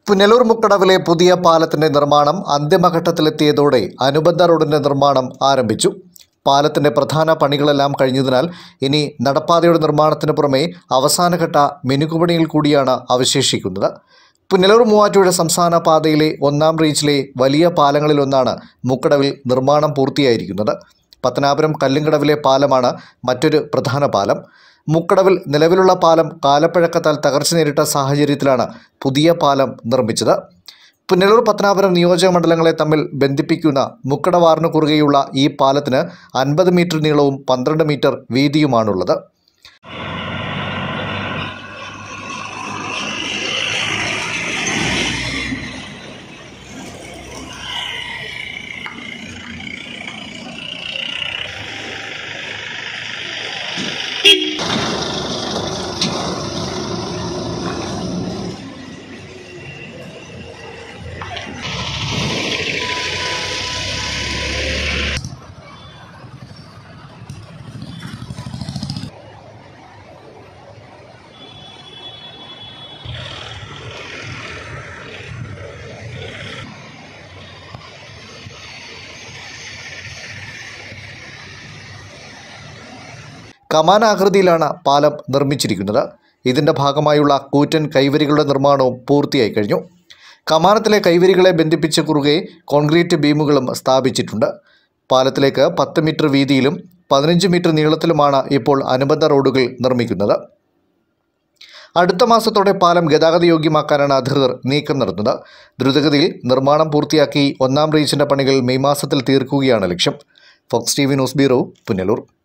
പുനലൂർ മുക്കടവിലെ പുതിയ പാലത്തിന്റെ നിർമ്മാണം അന്തിമഘട്ടത്തിലെത്തിയതോടെ അനുബന്ധ റോഡിന്റെ നിർമ്മാണം ആരംഭിച്ചു പാലത്തിന്റെ പ്രധാന പണികളെല്ലാം കഴിഞ്ഞതിനാൽ ഇനി നടപ്പാതയുടെ നിർമ്മാണത്തിന് പുറമെ അവസാനഘട്ട മിനുക്കുപണിയിൽ കൂടിയാണ് അവശേഷിക്കുന്നത് പുനലൂർ മൂവാറ്റുപുഴ സംസ്ഥാന പാതയിലെ ഒന്നാം റീച്ചിലെ വലിയ പാലങ്ങളിലൊന്നാണ് മുക്കടവിൽ നിർമ്മാണം പൂർത്തിയായിരിക്കുന്നത് പത്തനാപുരം കല്ലുംകടവിലെ പാലമാണ് മറ്റൊരു പ്രധാന പാലം മുക്കടവിൽ നിലവിലുള്ള പാലം കാലപ്പഴക്കത്താൽ തകർച്ച നേരിട്ട സാഹചര്യത്തിലാണ് പുതിയ പാലം നിർമ്മിച്ചത് പുനലൂർ പത്തനാപുരം നിയോജക മണ്ഡലങ്ങളെ തമ്മിൽ ബന്ധിപ്പിക്കുന്ന മുക്കടവാറിന് കുറുകെയുള്ള ഈ പാലത്തിന് അൻപത് മീറ്റർ നീളവും പന്ത്രണ്ട് മീറ്റർ വീതിയുമാണുള്ളത് കമാനാകൃതിയിലാണ് പാലം നിർമ്മിച്ചിരിക്കുന്നത് ഇതിൻ്റെ ഭാഗമായുള്ള കൂറ്റൻ കൈവരികളുടെ നിർമ്മാണവും പൂർത്തിയായി കഴിഞ്ഞു കമാനത്തിലെ കൈവരികളെ ബന്ധിപ്പിച്ച് കുറുകെ കോൺക്രീറ്റ് ബീമുകളും സ്ഥാപിച്ചിട്ടുണ്ട് പാലത്തിലേക്ക് പത്ത് മീറ്റർ വീതിയിലും പതിനഞ്ച് മീറ്റർ നീളത്തിലുമാണ് ഇപ്പോൾ അനുബന്ധ റോഡുകൾ നിർമ്മിക്കുന്നത് അടുത്ത മാസത്തോടെ പാലം ഗതാഗതയോഗ്യമാക്കാനാണ് അധികൃതർ നീക്കം നടത്തുന്നത് ദ്രുതഗതിയിൽ നിർമ്മാണം പൂർത്തിയാക്കി ഒന്നാം റീച്ചിൻ്റെ പണികൾ മെയ് മാസത്തിൽ തീർക്കുകയാണ് ലക്ഷ്യം Fox T V news bureau Punalur